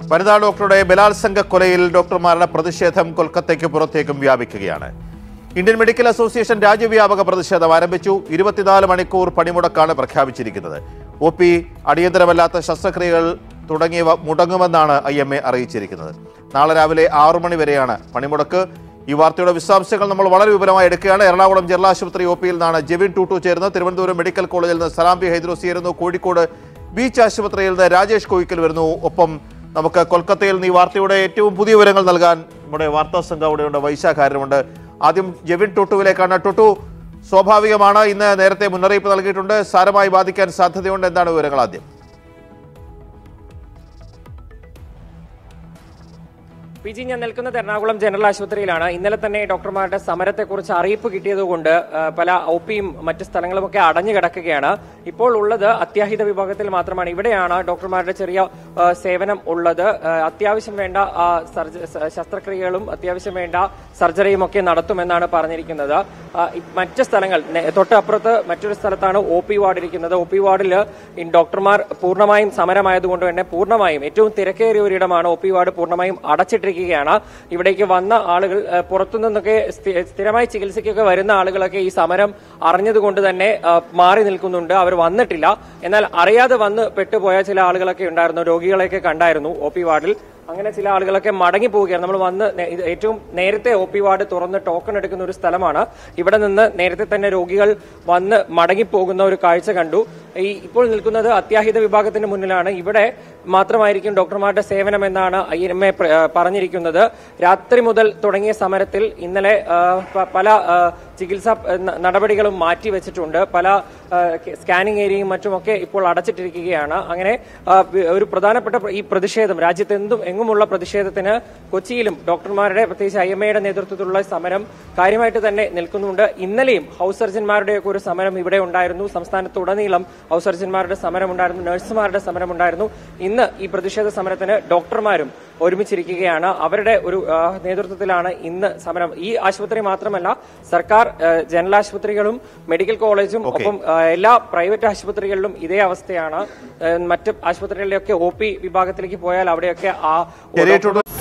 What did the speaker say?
വനിതാ ഡോക്ടറുടെ ബലാത്സംഗ കൊലയിൽ ഡോക്ടർമാരുടെ പ്രതിഷേധം കൊൽക്കത്തയ്ക്ക് പുറത്തേക്കും വ്യാപിക്കുകയാണ് ഇന്ത്യൻ മെഡിക്കൽ അസോസിയേഷൻ രാജ്യവ്യാപക പ്രതിഷേധം ആരംഭിച്ചു ഇരുപത്തിനാല് മണിക്കൂർ പണിമുടക്കാണ് പ്രഖ്യാപിച്ചിരിക്കുന്നത് ഒ പി അടിയന്തരമല്ലാത്ത ശസ്ത്രക്രിയകൾ തുടങ്ങിയവ മുടങ്ങുമെന്നാണ് ഐ എം എ അറിയിച്ചിരിക്കുന്നത് നാളെ രാവിലെ ആറു മണി വരെയാണ് പണിമുടക്ക് ഈ വാർത്തയുടെ വിശദാംശങ്ങൾ നമ്മൾ വളരെ വിപുലമായി എടുക്കുകയാണ് എറണാകുളം ജനറൽ ആശുപത്രി ഒ പിയിൽ നിന്നാണ് ജെവിൻ ടൂട്ടു ചേരുന്നത് തിരുവനന്തപുരം മെഡിക്കൽ കോളേജിൽ നിന്ന് സലാംബി ഹൈദ്രോസ് ചേരുന്നു കോഴിക്കോട് ബീച്ച് ആശുപത്രിയിൽ നിന്ന് രാജേഷ് കോയിക്കൽ വരുന്നു ഒപ്പം നമുക്ക് കൊൽക്കത്തയിൽ നിന്ന് ഈ വാർത്തയുടെ ഏറ്റവും പുതിയ വിവരങ്ങൾ നൽകാൻ നമ്മുടെ വാർത്താ സംഘം അവിടെയുണ്ട് വൈശാഖ് ആര്യമുണ്ട് ആദ്യം ജെവിൻ ടുട്ടുവിലേക്കാണ് ടുട്ടു സ്വാഭാവികമാണ് ഇന്ന് നേരത്തെ മുന്നറിയിപ്പ് നൽകിയിട്ടുണ്ട് സാരമായി ബാധിക്കാൻ സാധ്യതയുണ്ട് എന്താണ് വിവരങ്ങൾ ആദ്യം പി ജി ഞാൻ നിൽക്കുന്നത് എറണാകുളം ജനറൽ ആശുപത്രിയിലാണ് ഇന്നലെ തന്നെ ഡോക്ടർമാരുടെ സമരത്തെക്കുറിച്ച് അറിയിപ്പ് കിട്ടിയതുകൊണ്ട് ആ, പല ഒ പിയും മറ്റ് സ്ഥലങ്ങളുമൊക്കെ അടഞ്ഞു കിടക്കുകയാണ് ഇപ്പോൾ ഉള്ളത് അത്യാഹിത വിഭാഗത്തിൽ മാത്രമാണ് ഇവിടെയാണ് ഡോക്ടർമാരുടെ ചെറിയ ആ, സേവനം ഉള്ളത് ആ, അത്യാവശ്യം വേണ്ട ആ, സർജ- സ- ശസ്ത്രക്രിയകളും അത്യാവശ്യം വേണ്ട സർജറിയും ഒക്കെ നടത്തുമെന്നാണ് പറഞ്ഞിരിക്കുന്നത് ആ, ഈ മറ്റ് സ്ഥലങ്ങൾ നേ- തൊട്ടപ്പുറത്ത് മറ്റൊരു സ്ഥലത്താണ് ഒ പി വാർഡ് ഇരിക്കുന്നത് ഒ പി വാർഡിൽ ഈ ഡോക്ടർമാർ പൂർണ്ണമായും സമരമായതുകൊണ്ട് തന്നെ പൂർണ്ണമായും ഏറ്റവും തിരക്കേറിയ ഒരിടമാണ് ഒ പി വാർഡ് പൂർണ്ണമായും അടച്ചിട്ടിരിക്കുകയാണ് ഇവിടേക്ക് വന്ന ആളുകൾ ആ, പുറത്തുനിന്നൊക്കെ സ്ഥി- സ്ഥിരമായി ചികിത്സയ്ക്കൊക്കെ വരുന്ന ആളുകളൊക്കെ ഈ സമരം അറിഞ്ഞതുകൊണ്ട് തന്നെ ആ, മാറി നിൽക്കുന്നുണ്ട് അവർ വന്നിട്ടില്ല എന്നാൽ അറിയാതെ വന്ന് പെട്ടുപോയ ചില ആളുകളൊക്കെ ഉണ്ടായിരുന്നു രോഗികളെയൊക്കെ കണ്ടായിരുന്നു ഒ പി വാർഡിൽ അങ്ങനെ ചില ആളുകളൊക്കെ മടങ്ങി പോവുകയാണ് നമ്മൾ വന്ന് നേ- ഇത് ഏറ്റവും നേരത്തെ ഒ പി വാർഡ് തുറന്ന് ടോക്കൺ എടുക്കുന്ന ഒരു സ്ഥലമാണ് ഇവിടെ നിന്ന് നേരത്തെ തന്നെ രോഗികൾ വന്ന് മടങ്ങി പോകുന്ന ഒരു കാഴ്ച കണ്ടു ഈ ഇപ്പോൾ നിൽക്കുന്നത് അത്യാഹിത വിഭാഗത്തിന് മുന്നിലാണ് ഇവിടെ മാത്രമായിരിക്കും ഡോക്ടർമാരുടെ സേവനം എന്നാണ് ഐ എം എ പറഞ്ഞിരിക്കുന്നത് രാത്രി മുതൽ തുടങ്ങിയ സമരത്തിൽ ഇന്നലെ ആ, പ- പല ആ, ചികിത്സാ ആ, ന- നടപടികളും മാറ്റിവെച്ചിട്ടുണ്ട് പല ആ, സ്കാനിംഗ് ഏരിയയും മറ്റുമൊക്കെ ഇപ്പോൾ അടച്ചിട്ടിരിക്കുകയാണ് അങ്ങനെ ആ, വി- ഒരു പ്രധാനപ്പെട്ട പ്ര- ഈ പ്രതിഷേധം രാജ്യത്തെന്തും എങ്ങുമുള്ള പ്രതിഷേധത്തിന് കൊച്ചിയിലും ഡോക്ടർമാരുടെ പ്രത്യേകിച്ച് ഐ എം എയുടെ നേതൃത്വത്തിലുള്ള സമരം കാര്യമായിട്ട് തന്നെ നിൽക്കുന്നുണ്ട് ഇന്നലെയും ഹൗസ് സർജന്മാരുടെയൊക്കെ ഒരു സമരം ഇവിടെ ഉണ്ടായിരുന്നു സംസ്ഥാനത്തുടനീളം ഹൗസ് സർജന്മാരുടെ സമരം ഉണ്ടായിരുന്നു നഴ്സുമാരുടെ സമരം ഉണ്ടായിരുന്നു ഇന്ന് ഈ പ്രതിഷേധ സമരത്തിന് ഡോക്ടർമാരും ഒരുമിച്ചിരിക്കുകയാണ് അവരുടെ ഒരു ആ, നേതൃത്വത്തിലാണ് ഇന്ന് സമരം ഈ ആശുപത്രി മാത്രമല്ല സർക്കാർ ആ, ജനറൽ ആശുപത്രികളും മെഡിക്കൽ കോളേജും ഒപ്പം ആ, എല്ലാ പ്രൈവറ്റ് ആശുപത്രികളിലും ഇതേ അവസ്ഥയാണ് ആ, മറ്റ് ആശുപത്രികളിലൊക്കെ ഒ പി വിഭാഗത്തിലേക്ക് പോയാൽ അവിടെയൊക്കെ ആ ശരി, ടുട്ടു.